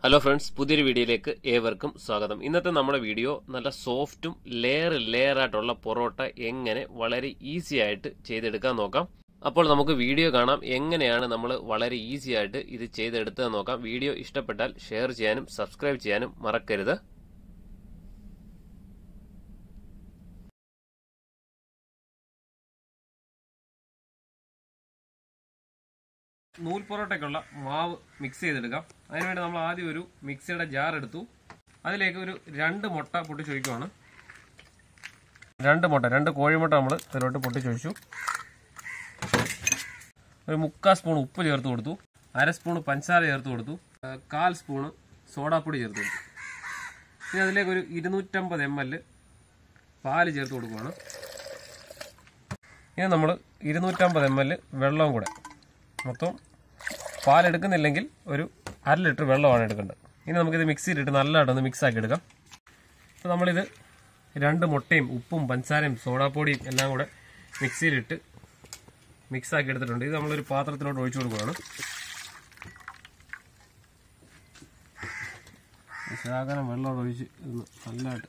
Hello friends പുതിയൊരു വീഡിയോയിലേക്ക് ഏവർക്കും സ്വാഗതം ഇന്നത്തെ നമ്മുടെ വീഡിയോ നല്ല സോഫ്റ്റും ലെയർ ലെയർ ആയിട്ടുള്ള പൊറോട്ട എങ്ങനെ വളരെ ഈസി ആയിട്ട് ചെയ്തെടുക്കാൻ നോക്കാം അപ്പോൾ നമുക്ക് വീഡിയോ കാണാം എങ്ങനെയാണ് നമ്മൾ വളരെ ഈസി ആയിട്ട് ഇത് ചെയ്തെടുത്തത് നോക്കാം വീഡിയോ ഇഷ്ടപ്പെട്ടാൽ ഷെയർ ചെയ്യാനും സബ്സ്ക്രൈബ് ചെയ്യാനും മറക്കരുത് നൂൽ പൊറോട്ടയ്ക്കുള്ള മാവ് മിക്സ് ചെയ്തെടുക്കാം അതിനുവേണ്ടി നമ്മൾ ആദ്യം ഒരു മിക്സിയുടെ ജാർ എടുത്തു അതിലേക്ക് ഒരു രണ്ട് മുട്ട പൊട്ടിച്ചൊഴിക്കുവാണ് രണ്ട് മുട്ട രണ്ട് കോഴിമുട്ട നമ്മൾ ഇതിലോട്ട് പൊട്ടിച്ചൊഴിച്ചു ഒരു മുക്കാൽ സ്പൂൺ ഉപ്പ് ചേർത്ത് കൊടുത്തു അര സ്പൂൺ പഞ്ചസാര ചേർത്ത് കൊടുത്തു ആ, കാൽ സ്പൂണ് സോഡാപ്പൊടി ചേർത്ത് കൊടുത്തു ഇനി അതിലേക്ക് ഒരു ഇരുന്നൂറ്റമ്പത് എം എൽ പാല് ചേർത്ത് കൊടുക്കുവാണ് ഇനി നമ്മൾ ഇരുന്നൂറ്റമ്പത് എം എൽ വെള്ളവും കൂടെ മൊത്തം പാലെടുക്കുന്നില്ലെങ്കിൽ ഒരു അര ലിറ്റർ വെള്ളമാണ് എടുക്കേണ്ടത് ഇനി നമുക്കിത് മിക്സിയിലിട്ട് നല്ലതായിട്ടൊന്ന് മിക്സ് ആക്കി എടുക്കാം അപ്പോൾ നമ്മളിത് രണ്ട് മുട്ടയും ഉപ്പും പഞ്ചസാരയും സോഡാപ്പൊടിയും എല്ലാം കൂടെ മിക്സിയിലിട്ട് മിക്സ് ആക്കി എടുത്തിട്ടുണ്ട് ഇത് നമ്മളൊരു പാത്രത്തിലോട്ട് ഒഴിച്ചു കൊടുക്കുകയാണ് ശാകനം വെള്ളം ഒഴിച്ച് ഒന്ന് നല്ലതായിട്ട്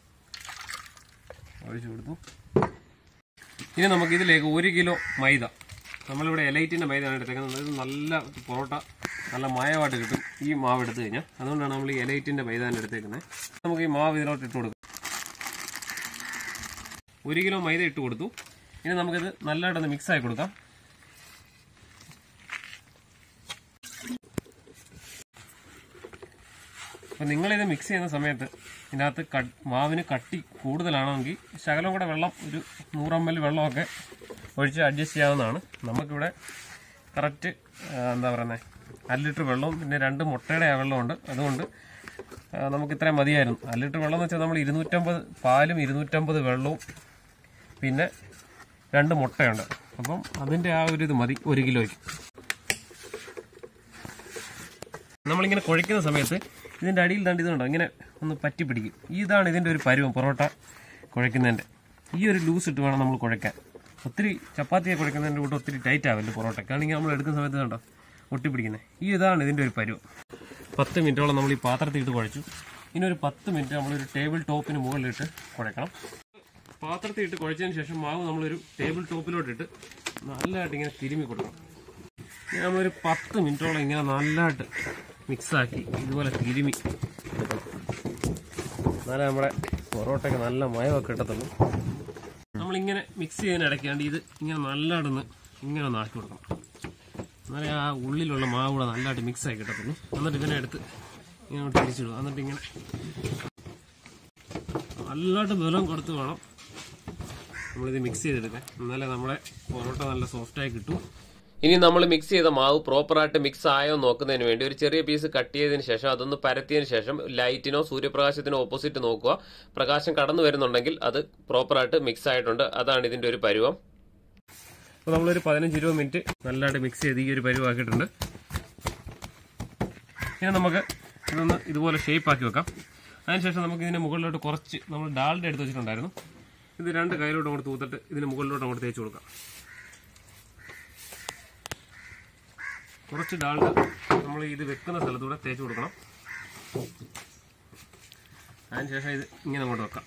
ഒഴിച്ചു കൊടുത്തു ഇനി നമുക്ക് ഇതിലേക്ക് ഒരു കിലോ മൈദ നമ്മളിവിടെ എലൈറ്റിന്റെ മൈദയാണ് എടുത്തേക്കുന്നത് ഇത് നല്ല പൊറോട്ട നല്ല മയമായിട്ട് കിട്ടും ഈ മാവ് എടുത്തു കഴിഞ്ഞാൽ അതുകൊണ്ടാണ് നമ്മൾ ഈ എലൈറ്റിന്റെ മൈദാണ് എടുത്തേക്കുന്നത് നമുക്ക് ഈ മാവ് ഇതിലോട്ട് ഇട്ട് കൊടുക്കാം ഒരു കിലോ മൈദ ഇട്ട് കൊടുത്തു ഇനി നമുക്കിത് നല്ലതായിട്ടൊന്ന് മിക്സ് ആക്കി കൊടുക്കാം അപ്പം നിങ്ങളിത് മിക്സ് ചെയ്യുന്ന സമയത്ത് ഇതിനകത്ത് കട്ട് മാവിന് കട്ടി കൂടുതലാണെങ്കിൽ ശകലം കൂടെ വെള്ളം ഒരു നൂറമ്പൽ വെള്ളമൊക്കെ ഒഴിച്ച് അഡ്ജസ്റ്റ് ചെയ്യാവുന്നതാണ് നമുക്കിവിടെ കറക്റ്റ് എന്താ പറയുന്നത് അര ലിറ്റർ വെള്ളവും പിന്നെ രണ്ട് മുട്ടയുടെ ആ വെള്ളമുണ്ട് അതുകൊണ്ട് ആ, നമുക്ക് ഇത്രയും മതിയായിരുന്നു അര ലിറ്റർ വെള്ളം എന്ന് വെച്ചാൽ നമ്മൾ ഇരുന്നൂറ്റമ്പത് പാലും ഇരുന്നൂറ്റമ്പത് വെള്ളവും പിന്നെ രണ്ട് മുട്ടയുണ്ട് അപ്പം അതിൻ്റെ ആ ഒരു ഇത് മതി ഒരു കിലോയ്ക്ക് നമ്മളിങ്ങനെ കുഴയ്ക്കുന്ന സമയത്ത് ഇതിൻ്റെ അടിയിൽ തണ്ട് ഇതുണ്ടോ ഇങ്ങനെ ഒന്ന് പറ്റി പിടിക്കും ഇതാണ് ഇതിൻ്റെ ഒരു പരുവം പൊറോട്ട കുഴയ്ക്കുന്നതിൻ്റെ ഈ ഒരു ലൂസ് ഇട്ട് വേണം നമ്മൾ കുഴയ്ക്കാൻ ഒത്തിരി ചപ്പാത്തിയെ കുഴയ്ക്കുന്നതിൻ്റെ കൂട്ട് ഒത്തിരി ടൈറ്റ് ആവില്ല പൊറോട്ട കാരണം നമ്മൾ എടുക്കുന്ന സമയത്ത് കണ്ടോ ഒട്ടിപ്പിടിക്കുന്നത് ഈ ഇതാണ് ഇതിൻ്റെ ഒരു പരുവം പത്ത് മിനിറ്റോളം നമ്മൾ ഈ പാത്രത്തിൽ ഇട്ട് കുഴച്ചു ഇനി ഒരു പത്ത് മിനിറ്റ് നമ്മളൊരു ടേബിൾ ടോപ്പിന് മുകളിലിട്ട് കുഴക്കണം പാത്രത്തിൽ ഇട്ട് കുഴച്ചതിന് ശേഷം മാവ് നമ്മളൊരു ടേബിൾ ടോപ്പിലോട്ടിട്ട് നല്ലതായിട്ട് ഇങ്ങനെ തിരുമ്മി കൊടുക്കണം ഇനി നമ്മളൊരു പത്ത് മിനിറ്റോളം ഇങ്ങനെ നല്ലതായിട്ട് മിക്സാക്കി ഇതുപോലെ തിരുമി എടുക്കണം എന്നാലേ നമ്മുടെ പൊറോട്ടയ്ക്ക് നല്ല മയമൊക്കെ കിട്ടത്തുള്ളൂ നമ്മളിങ്ങനെ മിക്സ് ചെയ്യുന്നതിനിടയ്ക്കാണ്ട് ഇത് ഇങ്ങനെ നല്ലതായിട്ടൊന്ന് ഇങ്ങനെ ഒന്ന് ആക്കി കൊടുക്കണം എന്നാലേ ആ ഉള്ളിലുള്ള മാവ് കൂടെ നല്ലതായിട്ട് മിക്സ് ആക്കി കിട്ടത്തുള്ളൂ എന്നിട്ട് ഇതിനെ എടുത്ത് ഇങ്ങനെ തിരിച്ചിടുക എന്നിട്ട് ഇങ്ങനെ നല്ലതായിട്ട് ബലം കൊടുത്ത് വേണം നമ്മളിത് മിക്സ് ചെയ്തെടുക്കാൻ എന്നാലേ നമ്മുടെ പൊറോട്ട നല്ല സോഫ്റ്റായി കിട്ടും ഇനി നമ്മൾ മിക്സ് ചെയ്ത മാവ് പ്രോപ്പറായിട്ട് മിക്സ് ആയോ നോക്കുന്നതിന് വേണ്ടി ഒരു ചെറിയ പീസ് കട്ട് ചെയ്തതിന് ശേഷം അതൊന്ന് പരത്തിയതിന് ശേഷം ലൈറ്റിനോ സൂര്യപ്രകാശത്തിനോ ഓപ്പോസിറ്റ് നോക്കുക പ്രകാശം കടന്നു വരുന്നുണ്ടെങ്കിൽ അത് പ്രോപ്പറായിട്ട് മിക്സ് ആയിട്ടുണ്ട് അതാണ് ഇതിന്റെ ഒരു പരുവം അപ്പോൾ നമ്മളൊരു പതിനഞ്ച് ഇരുപത് മിനിറ്റ് നല്ലതായിട്ട് മിക്സ് ചെയ്ത് ഈ ഒരു പരുവാക്കിയിട്ടുണ്ട് ഇനി നമുക്ക് ഇതൊന്ന് ഇതുപോലെ ഷേപ്പ് ആക്കി വെക്കാം അതിനുശേഷം നമുക്ക് ഇതിന് മുകളിലോട്ട് കുറച്ച് നമ്മൾ ഡാൽഡ എടുത്ത് വെച്ചിട്ടുണ്ടായിരുന്നു ഇത് രണ്ട് കയ്യിലോട്ട് അങ്ങോട്ട് തൂത്തിട്ട് ഇതിന് മുകളിലോട്ട് അങ്ങോട്ട് തേച്ച് കൊടുക്കാം കുറച്ച് ഡാൽഡ നമ്മൾ ഇത് വെക്കുന്ന സ്ഥലത്തൂടെ തേച്ച് കൊടുക്കണം അതിനുശേഷം ഇത് ഇങ്ങനെ അങ്ങോട്ട് വെക്കാം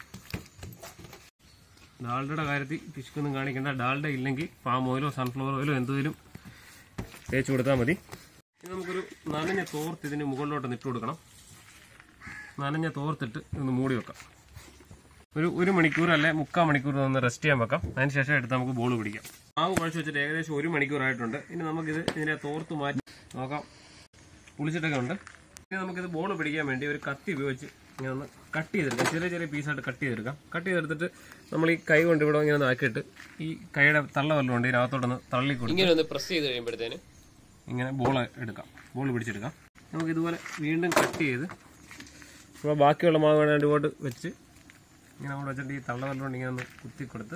ഡാൽഡയുടെ കാര്യത്തിൽ പിശുക്കൊന്നും കാണിക്കേണ്ട ഡാൽഡ ഇല്ലെങ്കിൽ പാം ഓയിലോ സൺഫ്ലവർ ഓയിലോ എന്തെങ്കിലും തേച്ച് കൊടുത്താൽ മതി ഇനി നമുക്കൊരു നനഞ്ഞ തോർത്ത് ഇതിന് മുകളിലോട്ട് ഇട്ട് കൊടുക്കണം നനഞ്ഞ തോർത്തിട്ട് ഒന്ന് മൂടി വെക്കാം ഒരു ഒരു മണിക്കൂർ അല്ലെ മുക്കാൽ മണിക്കൂർ ഒന്ന് റെസ്റ്റ് ചെയ്യാൻ വെക്കാം അതിനുശേഷം എടുത്ത് നമുക്ക് ബോൾ പിടിക്കാം മാവ് കുഴച്ച് വെച്ചിട്ട് ഏകദേശം ഒരു മണിക്കൂറായിട്ടുണ്ട് ഇനി നമുക്കിത് ഇതിനെ തോർത്ത് മാറ്റി നോക്കാം പുളിച്ചിട്ടൊക്കെ ഉണ്ട് ഇനി നമുക്കിത് ബോൾ പിടിക്കാൻ വേണ്ടി ഒരു കത്തി ഉപയോഗിച്ച് ഇങ്ങനെ ഒന്ന് കട്ട് ചെയ്തെടുക്കാം ചെറിയ ചെറിയ പീസായിട്ട് കട്ട് ചെയ്തെടുക്കാം കട്ട് ചെയ്തെടുത്തിട്ട് നമ്മൾ ഈ കൈ കൊണ്ട് ഇവിടെ ഇങ്ങനെ ഒന്ന് ആക്കിയിട്ട് ഈ കൈയുടെ തള്ള വല്ലതും ഉണ്ട് ഇതിനകത്തോട്ടൊന്ന് തള്ളി കൊടുക്കും ഇങ്ങനെ ഒന്ന് പ്രസ് ചെയ്ത് കഴിയുമ്പോഴത്തേന് ഇങ്ങനെ ബോൾ എടുക്കാം ബോൾ പിടിച്ചെടുക്കാം നമുക്ക് ഇതുപോലെ വീണ്ടും കട്ട് ചെയ്ത് അപ്പോൾ ബാക്കിയുള്ള മാവ് വേണമെങ്കിൽ ഇങ്ങോട്ട് വെച്ച് ഇങ്ങനെ അവിടെ വെച്ചിട്ട് ഈ തള്ള വല്ലതുകൊണ്ട് ഇങ്ങനെ ഒന്ന് കുത്തി കൊടുത്ത്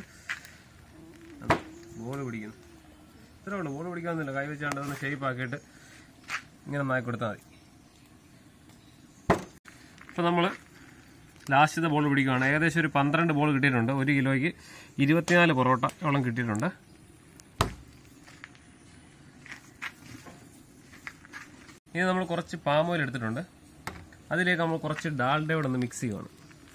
ബോൾ പിടിക്കുന്നു ഇത്രേ ഉള്ളൂ ബോൾ പിടിക്കാമെന്നില്ല കൈ വെച്ചാണ്ട് ഒന്ന് ഷേപ്പ് ആക്കിയിട്ട് ഇങ്ങനെ നാക്കി കൊടുത്താൽ മതി അപ്പോൾ നമ്മൾ ലാസ്റ്റത്തെ ബോൾ പിടിക്കുകയാണ് ഏകദേശം ഒരു പന്ത്രണ്ട് ബോൾ കിട്ടിയിട്ടുണ്ട് ഒരു കിലോയ്ക്ക് ഇരുപത്തിനാല് പൊറോട്ട ഓളം കിട്ടിയിട്ടുണ്ട് ഇനി നമ്മൾ കുറച്ച് പാം ഓയിൽ എടുത്തിട്ടുണ്ട് അതിലേക്ക് നമ്മൾ കുറച്ച് ഡാൽഡയോടെ ഒന്ന് മിക്സ് ചെയ്യുവാണ്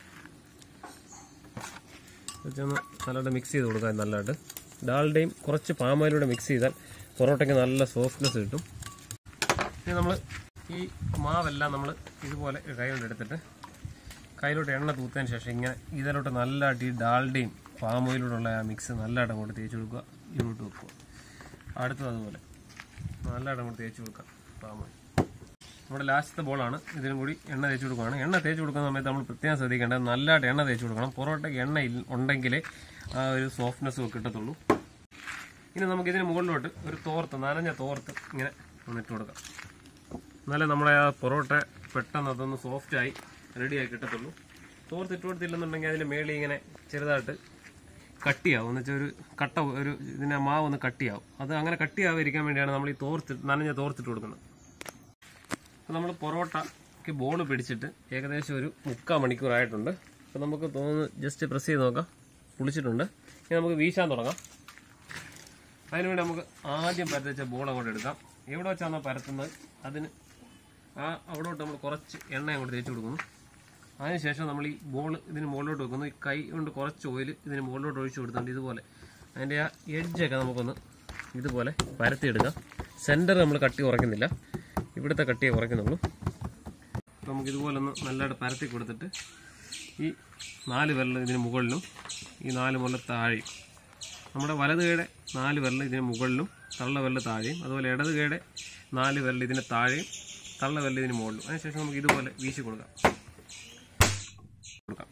വെച്ചൊന്ന് നല്ലതായിട്ട് മിക്സ് ചെയ്ത് കൊടുക്കാം നല്ലതായിട്ട് ഡാൽഡയും കുറച്ച് പാം ഓയിലൂടെ മിക്സ് ചെയ്താൽ പൊറോട്ടയ്ക്ക് നല്ല സോഫ്റ്റ്നെസ് കിട്ടും ഇനി നമ്മൾ ഈ മാവെല്ലാം നമ്മൾ ഇതുപോലെ കൈ കൊണ്ട് എടുത്തിട്ട് കയ്യിലോട്ട് എണ്ണ തൂത്തതിന് ശേഷം ഇങ്ങനെ ഇതിലോട്ട് നല്ലതായിട്ട് ഈ ഡാൽഡയും പാം ഓയിലൂടെയുള്ള ആ മിക്സ് നല്ലതായിട്ട് അങ്ങോട്ട് തേച്ച് കൊടുക്കുക ഇതിലോട്ട് വെക്കുക അടുത്തത് അതുപോലെ നല്ലതായിട്ട് അങ്ങോട്ട് തേച്ച് കൊടുക്കുക പാം ഓയിൽ നമ്മുടെ ലാസ്റ്റത്തെ ബോളാണ് ഇതിനും കൂടി എണ്ണ തേച്ച് കൊടുക്കുകയാണ് എണ്ണ തേച്ച് കൊടുക്കുന്ന സമയത്ത് നമ്മൾ പ്രത്യേകം ശ്രദ്ധിക്കേണ്ടത് നല്ലതായിട്ട് എണ്ണ തേച്ച് കൊടുക്കണം പൊറോട്ടയ്ക്ക് എണ്ണ ഇല്ല- ഉണ്ടെങ്കിലേ ആ ഒരു സോഫ്റ്റ്നെസ് കിട്ടത്തുള്ളൂ ഇനി നമുക്ക് ഇതിന് മുകളിലോട്ട് ഒരു തോർത്ത് നനഞ്ഞ തോർത്ത് ഇങ്ങനെ ഒന്നിട്ട് കൊടുക്കാം എന്നാലേ നമ്മുടെ ആ പൊറോട്ട പെട്ടെന്ന് അതൊന്ന് സോഫ്റ്റായി റെഡിയായി കിട്ടത്തുള്ളൂ തോർത്ത് ഇട്ട് കൊടുത്തില്ലെന്നുണ്ടെങ്കിൽ അതിൻ്റെ മേളിൽ ഇങ്ങനെ ചെറുതായിട്ട് കട്ടിയാവും എന്ന് വെച്ചാൽ ഒരു കട്ട ഒരു ഇതിൻ്റെ മാവ് ഒന്ന് കട്ടിയാവും അത് അങ്ങനെ കട്ടിയാവാതിരിക്കാൻ വേണ്ടിയാണ് നമ്മൾ ഈ തോർത്ത് നനഞ്ഞ തോർത്തിട്ട് കൊടുക്കുന്നത് അപ്പോൾ നമ്മൾ പൊറോട്ടയ്ക്ക് ബോൾ പിടിച്ചിട്ട് ഏകദേശം ഒരു മുക്കാൽ മണിക്കൂറായിട്ടുണ്ട് അപ്പോൾ നമുക്ക് തോന്നുന്നു ജസ്റ്റ് പ്രസ് ചെയ്ത് നോക്കാം പുളിച്ചിട്ടുണ്ട് ഇനി നമുക്ക് വീശാൻ തുടങ്ങാം അതിനുവേണ്ടി നമുക്ക് ആദ്യം പരത്തിച്ച ബോൾ അങ്ങോട്ട് എടുക്കാം എവിടെ വെച്ചാണോ പരത്തുന്നത് അതിന് ആ അവിടോട്ട് നമ്മൾ കുറച്ച് എണ്ണ അങ്ങോട്ട് തേച്ച് കൊടുക്കുന്നു അതിനുശേഷം നമ്മൾ ഈ ബോൾ ഇതിന് മുകളിലോട്ട് വെക്കുന്നു ഈ കൈ കൊണ്ട് കുറച്ച് ഓയിൽ ഇതിന് മുകളിലോട്ട് ഒഴിച്ചു കൊടുത്തുകൊണ്ട് ഇതുപോലെ അതിൻ്റെ ആ എഡ്ജൊക്കെ നമുക്കൊന്ന് ഇതുപോലെ പരത്തിയെടുക്കാം സെൻറ്റർ നമ്മൾ കട്ടി കുറയ്ക്കുന്നില്ല ഇവിടുത്തെ കട്ടിയെ കുറയ്ക്കുന്നുള്ളൂ അപ്പോൾ നമുക്ക് ഇതുപോലെ ഒന്ന് നല്ലതായിട്ട് പരത്തി കൊടുത്തിട്ട് ഈ നാല് വിരൽ ഇതിന് മുകളിലും ഈ നാല് മുകളിൽ താഴെയും നമ്മുടെ വലത് കൈയുടെ നാല് വിരൽ ഇതിന് മുകളിലും തള്ള വിരൽ താഴെയും അതുപോലെ ഇടത് കൈയുടെ നാല് വിരൽ ഇതിന് താഴെയും തള്ള വിരൽ ഇതിന് മുകളിലും അതിനുശേഷം നമുക്ക് ഇതുപോലെ വീശി കൊടുക്കാം കൊടുക്കാം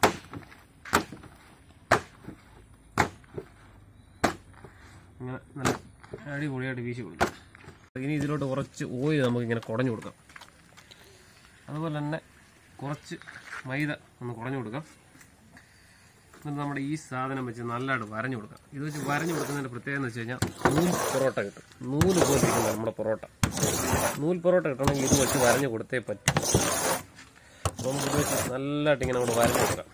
ഇങ്ങനെ നല്ല അടിപൊളിയായിട്ട് വീശി കൊടുക്കാം ഇനി ഇതിലോട്ട് കുറച്ച് ഓയിൽ നമുക്ക് ഇങ്ങനെ കുടഞ്ഞു കൊടുക്കാം അതുപോലെ തന്നെ കുറച്ച് മൈദ ഒന്ന് കുടഞ്ഞു കൊടുക്കാം എന്നിട്ട് നമ്മുടെ ഈ സാധനം വെച്ച് നല്ലതായിട്ട് വരഞ്ഞു കൊടുക്കാം ഇത് വെച്ച് വരഞ്ഞു കൊടുക്കുന്നതിന്റെ പ്രത്യേകത എന്ന് വെച്ച് കഴിഞ്ഞാൽ നൂൽ പൊറോട്ട കിട്ടും നൂല് പോലെ ഇരിക്കുന്നത് നമ്മുടെ പൊറോട്ട നൂൽ പൊറോട്ട കിട്ടണമെങ്കിൽ ഇത് വെച്ച് വരഞ്ഞു കൊടുത്തേ പറ്റും അപ്പോൾ നമുക്ക് ഇത് വെച്ച് നല്ലതായിട്ട് ഇങ്ങനെ അങ്ങോട്ട് വരഞ്ഞു കൊടുക്കാം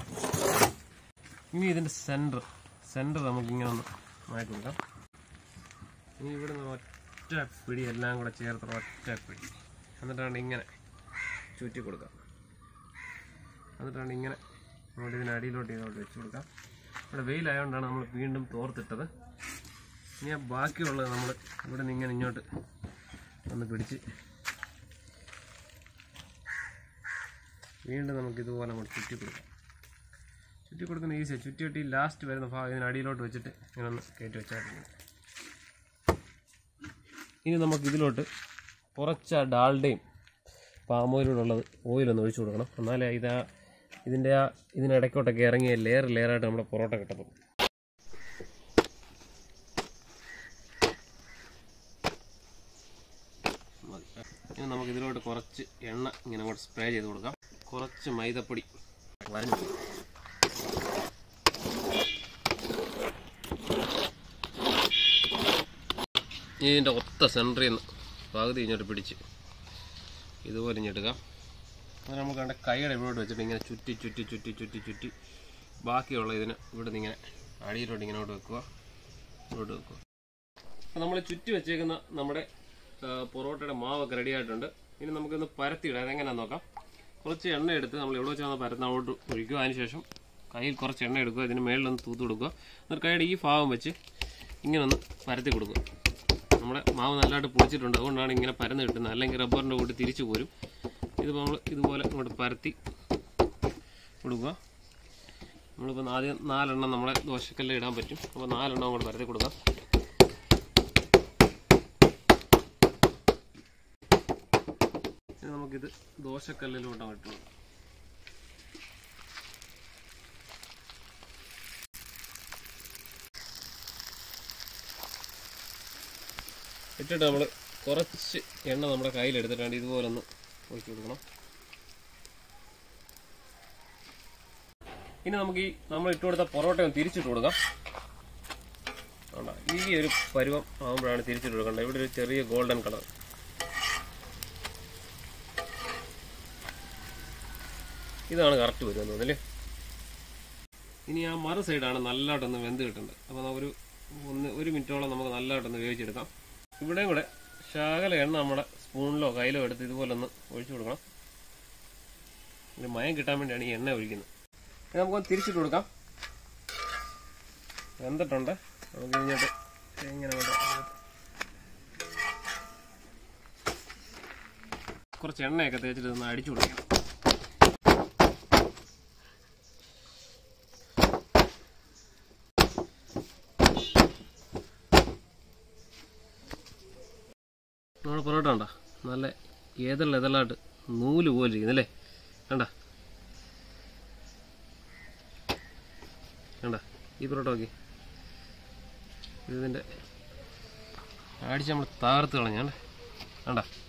ഇനി ഇതിന്റെ സെന്റർ സെന്റർ നമുക്ക് ഇങ്ങനെ ഒന്ന് മാറ്റി കൊടുക്കാം ഇനി ഇവിടെ നിന്ന് ഒറ്റ പിടി എല്ലാം കൂടെ ചേർത്ത് ഒറ്റ പിടി എന്നിട്ടാണ് ഇങ്ങനെ ചുറ്റി കൊടുക്കാം എന്നിട്ടാണ് ഇങ്ങനെ അങ്ങോട്ട് ഇതിന് അടിയിലോട്ട് ഇങ്ങോട്ട് വെച്ച് കൊടുക്കാം ഇവിടെ വെയിലായതുകൊണ്ടാണ് നമ്മൾ വീണ്ടും തോർത്തിട്ടത് ഇനി ആ ബാക്കിയുള്ളത് നമ്മൾ ഇവിടെ നിന്ന് ഇങ്ങനെ ഇങ്ങോട്ട് ഒന്ന് പിടിച്ച് വീണ്ടും നമുക്ക് ഇതുപോലെ അങ്ങോട്ട് ചുറ്റി കൊടുക്കാം ചുറ്റി കൊടുക്കുന്ന ഈസിയാണ് ചുറ്റി ചുറ്റി ലാസ്റ്റ് വരുന്ന ഭാഗം ഇതിന് അടിയിലോട്ട് വെച്ചിട്ട് ഇങ്ങനെ ഒന്ന് കയറ്റി വെച്ചാൽ മതി. ഇനി നമുക്ക് ഇതിലോട്ട് കുറച്ച് ആ ഡാൽഡയും പാമോയിലൂടുള്ളത് ഓയിലൊന്ന് ഒഴിച്ചു കൊടുക്കണം എന്നാലേ ഇതാ ഇതിൻ്റെ ആ ഇതിനിടയ്ക്കോട്ടൊക്കെ ഇറങ്ങിയ ലെയർ ലെയറായിട്ട് നമ്മുടെ പൊറോട്ട കിട്ടത്തുള്ളൂ മതി. ഇനി നമുക്ക് ഇതിലോട്ട് കുറച്ച് എണ്ണ ഇങ്ങനെ അങ്ങോട്ട് സ്പ്രേ ചെയ്ത് കൊടുക്കാം കുറച്ച് മൈദപ്പൊടി വരഞ്ഞു കൊടുക്കാം. ഇനി ഇതിൻ്റെ ഒത്ത സെൻറ്ററിൽ നിന്ന് പകുതി ഇങ്ങോട്ട് പിടിച്ച് ഇതുപോലെ ഇങ്ങെടുക്കാം അത് നമുക്ക് കണ്ട കൈയുടെ ഇവിടോട്ട് വെച്ചിട്ട് ഇങ്ങനെ ചുറ്റി ചുറ്റി ചുറ്റി ചുറ്റി ചുറ്റി ബാക്കിയുള്ള ഇതിന് ഇവിടെ നിന്ന് ഇങ്ങനെ അടിയിലോട്ട് ഇങ്ങോട്ട് വെക്കുക ഇങ്ങോട്ട് വെക്കുക അപ്പോൾ നമ്മൾ ചുറ്റി വെച്ചേക്കുന്ന നമ്മുടെ ആ, പൊറോട്ടയുടെ മാവൊക്കെ റെഡി ആയിട്ടുണ്ട് ഇനി നമുക്കൊന്ന് പരത്തിയിടാം അതെങ്ങനെയാണെന്ന് നോക്കാം കുറച്ച് എണ്ണ എടുത്ത് നമ്മൾ എവിടെ വെച്ചാൽ പരത്തുന്ന അങ്ങോട്ട് ഒഴിക്കുക അതിന് ശേഷം കയ്യിൽ കുറച്ച് എണ്ണ എടുക്കുക ഇതിന് മേളിലൊന്ന് തൂത്ത് കൊടുക്കുക എന്നിട്ട് കൈയുടെ ഈ ഭാഗം വെച്ച് ഇങ്ങനെ ഒന്ന് പരത്തി കൊടുക്കുക നമ്മുടെ മാവ് നല്ലതായിട്ട് പൊളിച്ചിട്ടുണ്ട് അതുകൊണ്ടാണ് ഇങ്ങനെ പരന്ന് കിട്ടുന്നത് അല്ലെങ്കിൽ റബ്ബറിൻ്റെ കൂട്ടി തിരിച്ചു പോരും ഇതിപ്പോൾ നമ്മൾ ഇതുപോലെ അങ്ങോട്ട് പരത്തി കൊടുക്കുക നമ്മളിപ്പോൾ ആദ്യം നാലെണ്ണം നമ്മളെ ദോശക്കല്ല് ഇടാൻ പറ്റും അപ്പോൾ നാലെണ്ണം അങ്ങോട്ട് പരത്തി കൊടുക്കാം ഇനി നമുക്കിത് ദോശക്കല്ലിലോട്ട് അങ്ങോട്ട് ഇട്ട് കൊടുക്കാം ഇട്ടിട്ട് നമ്മൾ കുറച്ച് എണ്ണ നമ്മുടെ കയ്യിൽ എടുത്തിട്ടാണ് ഇതുപോലെ ഒന്ന് ഒഴിച്ചു കൊടുക്കണം ഇനി നമുക്ക് ഈ നമ്മൾ ഇട്ട് കൊടുത്ത പൊറോട്ട ഒന്ന് തിരിച്ചിട്ട് കൊടുക്കാം വേണ്ട ഈ ഒരു പരുവം ആകുമ്പോഴാണ് തിരിച്ചിട്ട് കൊടുക്കേണ്ടത് ഇവിടെ ഒരു ചെറിയ ഗോൾഡൻ കളർ ഇതാണ് കറക്റ്റ് വരുമെന്ന് തോന്നുന്നല്ലേ ഇനി ആ മറു സൈഡാണ് നല്ലതായിട്ടൊന്ന് വെന്ത് കിട്ടുന്നത് അപ്പോൾ ഒരു ഒന്ന് ഒരു മിനിറ്റോളം നമുക്ക് നല്ലതായിട്ടൊന്ന് വേവിച്ചെടുക്കാം ഇവിടെയും കൂടെ ശകല എണ്ണ നമ്മുടെ സ്പൂണിലോ കയ്യിലോ എടുത്ത് ഇതുപോലെ ഒന്ന് ഒഴിച്ചു കൊടുക്കണം ഇത് മയം കിട്ടാൻ വേണ്ടിയാണ് ഈ എണ്ണ ഒഴിക്കുന്നത് ഇത് നമുക്കൊന്ന് തിരിച്ചിട്ട് കൊടുക്കാം വെന്തിട്ടുണ്ട് നമുക്ക് കഴിഞ്ഞിട്ട് ഇങ്ങനെ അങ്ങോട്ട് കുറച്ച് എണ്ണയൊക്കെ തേച്ചിട്ട് ഒന്ന് അടിച്ചു കൊടുക്കണം നമ്മുടെ പൊറോട്ട കണ്ട നല്ല ഏതെല്ലാം ഏതെല്ലായിട്ട് നൂല് പോലെ ഇരിക്കുന്നല്ലേ കണ്ട കണ്ട ഈ പൊറോട്ട നോക്കി ഇതിൻ്റെ അടിച്ച് നമ്മൾ തകർത്ത് കളഞ്ഞാണ്ട് കണ്ട